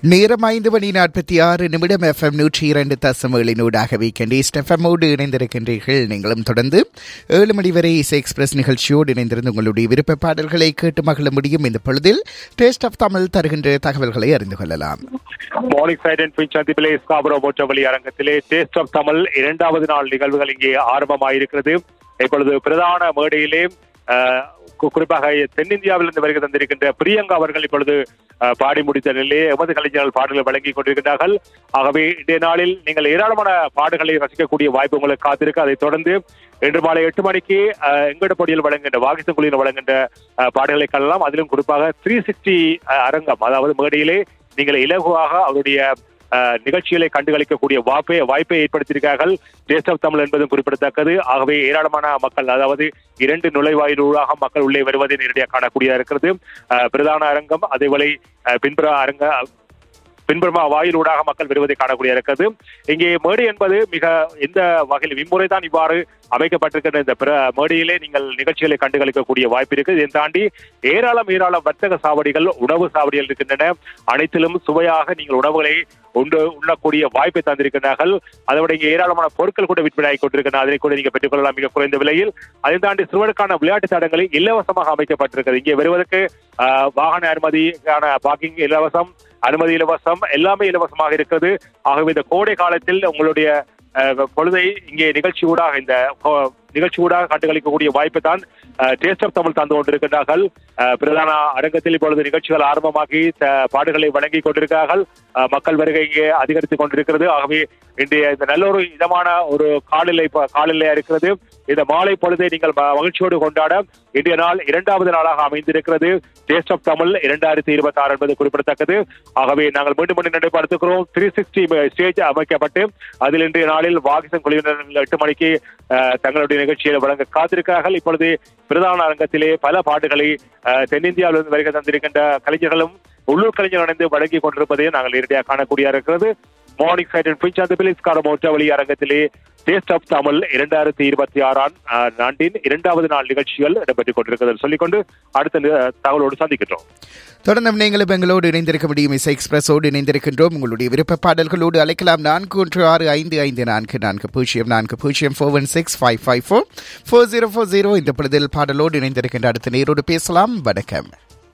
நேரம் ஐந்து மணி நாற்பத்தி ஆறு நிமிடம் எஃப்எம் நூற்றி இரண்டு தசமகளினூடாக வீக்கெண்ட் ஈஸ்ட் எஃப்எம்மோடு இணைந்திருக்கின்றீர்கள் நீங்களும் தொடர்ந்து ஏழு மணி வரை இசை எக்ஸ்பிரஸ் நிகழ்ச்சியோடு இணைந்திருந்து உங்களுடைய விருப்ப பாடல்களை கேட்டு மகிழ முடியும் இந்த பொழுதில் டேஸ்ட் ஆஃப் தமிழ் தருகின்ற தகவல்களை அறிந்து கொள்ளலாம் மார்னிங் சைட் அண்ட் பின் சந்திப்பிலே ஸ்காபரோ மோட்டவழி அரங்கத்திலே டேஸ்ட் ஆஃப் தமிழ் இரண்டாவது நாள் நிகழ்வுகள் இங்கே ஆரம்பமாயிருக்கிறது இப்பொழுது பிரதான மேடையிலே அஹ், கு- குறிப்பாக தென்னிந்தியாவிலிருந்து வருகை தந்திருக்கின்ற பிரியங்கா அவர்கள் இப்பொழுது அஹ், பாடி முடித்த நிலையிலே எமது கலைஞர்கள் பாடல்களை வழங்கிக் கொண்டிருக்கின்றார்கள் ஆகவே இன்றைய நாளில் நீங்கள் ஏராளமான பாடல்களை ரசிக்கக்கூடிய வாய்ப்பு உங்களுக்கு காத்திருக்கு அதைத் தொடர்ந்து இன்று மாலை எட்டு மணிக்கு அஹ், எங்கடப்படியில் வழங்குகின்ற வாகிசம் குழுவில் வழங்குகின்ற அஹ், பாடல்களை காணலாம் அதிலும் குறிப்பாக த்ரீ சிக்ஸ்டி அரங்கம் அதாவது மேடையிலே நீங்கள் இலகுவாக அவருடைய அஹ், நிகழ்ச்சிகளை கண்டுகளிக்கக்கூடிய வாய்ப்பை வாய்ப்பை ஏற்படுத்தியிருக்கிறார்கள் டேஸ்ட் ஆஃப் தமிழ் என்பதும் குறிப்பிடத்தக்கது ஆகவே ஏராளமான மக்கள் அதாவது இரண்டு நுழைவாயிலூடாக மக்கள் உள்ளே வருவதை நேரடியாக காணக்கூடியதாக இருக்கிறது அஹ், பிரதான அரங்கம் அதேவேளை அஹ், பின்புற அரங்க பின்புறமா வாயிலூடாக மக்கள் வருவதை காணக்கூடிய இருக்கிறது இங்கே மேடை என்பது மிக எந்த வகையில் இம்முறை தான் இவ்வாறு அமைக்கப்பட்டிருக்கின்ற இந்த பிற மேடையிலே நீங்கள் நிகழ்ச்சிகளை கண்டுகளிக்கக்கூடிய வாய்ப்பு இருக்கு இதை தாண்டி ஏராளம் ஏராளம் வர்த்தக சாவடிகள் உணவு சாவடிகள் இருக்கின்றன அனைத்திலும் சுவையாக நீங்கள் உணவுகளை உண்டு உண்ணக்கூடிய வாய்ப்பை தந்திருக்கிறார்கள் அதை விட இங்கே ஏராளமான பொருட்கள் கூட விற்பனை கொண்டிருக்கின்றன அதனை கூட நீங்க பெற்றுக்கொள்ளலாம் மிக குறைந்த விலையில் அதை தாண்டி சிறுவருக்கான விளையாட்டு தடங்களை இலவசமாக அமைக்கப்பட்டிருக்கிறது இங்கே வருவதற்கு ஆஹ், வாகன அனுமதிக்கான பார்க்கிங் இலவசம் அனுமதி இலவசம் எல்லாமே இலவசமாக இருக்கிறது ஆகவே இந்த கோடை காலத்தில் உங்களுடைய அஹ், பொழுதை இங்கே நிகழ்ச்சி ஊடாக இந்த கோ- நிகழ்ச்சி ஊடாக கண்டுகளிக்கக்கூடிய வாய்ப்பை தான் டேஸ்ட் ஆஃப் தமிழ் தந்து கொண்டிருக்கிறார்கள் அஹ், பிரதான அரங்கத்தில் இப்பொழுது நிகழ்ச்சிகள் ஆரம்பமாகி த- பாடுகளை வழங்கி கொண்டிருக்கிறார்கள் அஹ், மக்கள் வருகை இங்கே அதிகரித்துக் கொண்டிருக்கிறது ஆகவே இன்றைய இந்த நல்ல ஒரு இதமான ஒரு காலிலை காலிலையா இருக்கிறது இந்த மாலை பொழுதை நீங்கள் ம- மகிழ்ச்சியோடு கொண்டாட இன்றைய நாள் இரண்டாவது நாளாக அமைந்திருக்கிறது டேஸ்ட் ஆஃப் தமிழ் இரண்டாயிரத்தி இருபத்தி ஆறு என்பது குறிப்பிடத்தக்கது ஆகவே நாங்கள் மீண்டும் மீண்டும் நடைபெறுத்துக்கிறோம் த்ரீ சிக்ஸ்டி ஸ்டேஜ் அமைக்கப்பட்டு அதில் இன்றைய நாளில் வாகிசன் குழுவினர் எட்டு மணிக்கு அஹ், தங்களுடைய நிகழ்ச்சியை வழங்க காத்திருக்கிறார்கள் இப்பொழுது பிரதான அரங்கத்திலே பல பாட்டுகளை அஹ், தென்னிந்தியாவிலிருந்து வருகை தந்திருக்கின்ற கலைஞர்களும் உள்ளூர் கலைஞர் இணைந்து வழங்கி கொண்டிருப்பதை நாங்கள் நேரடியாக காணக்கூடிய இருக்கிறது மார்னிங் சைட் அண்ட் பிஞ்ச் அந்த பிலிஸ்கார மோட்டவழி அரங்கத்திலே டேஸ்ட் ஆஃப் தமிழ் இரண்டாயிரத்தி இருபத்தி ஆறாம் அஹ், ஆண்டின் இரண்டாவது நாள் நிகழ்ச்சிகள் இடம்பெற்றுக் கொண்டிருக்கிறது சொல்லிக்கொண்டு அடுத்த நி- தகவலோடு சந்திக்கின்றோம் தொடர்ந்தும் நீங்களும் எங்களோடு இணைந்திருக்க முடியும் இசை எக்ஸ்பிரஸோடு இணைந்திருக்கின்றோம் உங்களுடைய விருப்ப பாடல்களோடு அழைக்கலாம் நான்கு ஒன்று ஆறு ஐந்து ஐந்து நான்கு நான்கு பூஜ்ஜியம் நான்கு பூஜ்ஜியம் four one six five five four four zero four zero இந்த பொழுதில் பாடலோடு இணைந்திருக்கின்ற அடுத்த நேரோடு பேசலாம் வணக்கம்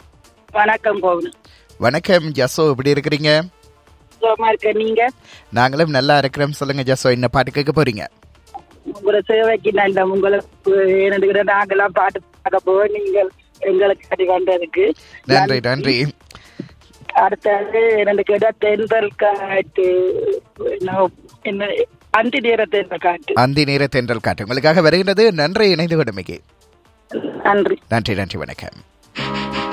வணக்கம் பவுன் வணக்கம் ஜசோ எப்படி இருக்கிறீங்க சுகமா இருக்க நீங்க நாங்களும் நல்லா இருக்கிறோம் சொல்லுங்க ஜசோ என்ன பாட்டு கேட்க போறீங்க உங்களை சேவைக்கு நல்ல உங்களுக்கு எனக்கு நாங்கெல்லாம் பாட்டு பார்க்க போவோம் நீங்கள் எங்களுக்கு அது வந்ததுக்கு நன்றி நன்றி அடுத்தது ரெண்டு கேட்டா தென்றல் காட்டு என்ன என்ன அந்தி நேர தென்றல் காட்டு அந்தி நேர தென்றல் காட்டு உங்களுக்காக வருகின்றது நன்றி இணைந்து கொண்டமைக்கு நன்றி நன்றி நன்றி வணக்கம்